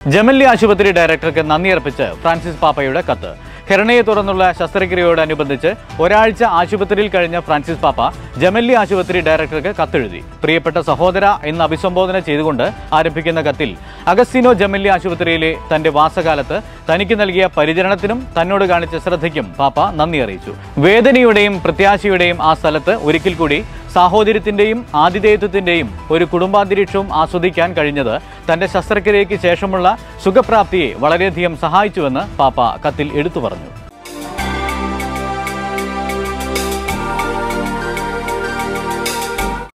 ജമല്ലി ആശുപത്രി ഡയറക്ടർക്ക് നന്ദി അർപ്പിച്ച് ഫ്രാൻസിസ് പാപ്പയുടെ കത്ത് ഹെർണയെ തുറന്നുള്ള ശസ്ത്രക്രിയയോടനുബന്ധിച്ച് ഒരാഴ്ച ആശുപത്രിയിൽ കഴിഞ്ഞ ഫ്രാൻസിസ് പാപ്പ ജമല്ലി ആശുപത്രി ഡയറക്ടർക്ക് കത്തെഴുതി പ്രിയപ്പെട്ട സഹോദര എന്ന് അഭിസംബോധന ചെയ്തുകൊണ്ട് ആരംഭിക്കുന്ന കത്തിൽ അഗസ്റ്റിനോ ജമല്ലി ആശുപത്രിയിലെ തന്റെ വാസകാലത്ത് തനിക്ക് നൽകിയ പരിചരണത്തിനും തന്നോട് കാണിച്ച ശ്രദ്ധയ്ക്കും പാപ്പ നന്ദി അറിയിച്ചു വേദനയുടെയും പ്രത്യാശയുടെയും ആ സ്ഥലത്ത് ഒരിക്കൽ കൂടി സാഹോദര്യത്തിന്റെയും ആതിഥേയത്വത്തിന്റെയും ഒരു കുടുംബാന്തരീക്ഷവും ആസ്വദിക്കാൻ കഴിഞ്ഞത് തന്റെ ശസ്ത്രക്രിയയ്ക്ക് ശേഷമുള്ള സുഖപ്രാപ്തിയെ വളരെയധികം സഹായിച്ചുവെന്ന് പാപ്പ കത്തിൽ എടുത്തു പറഞ്ഞു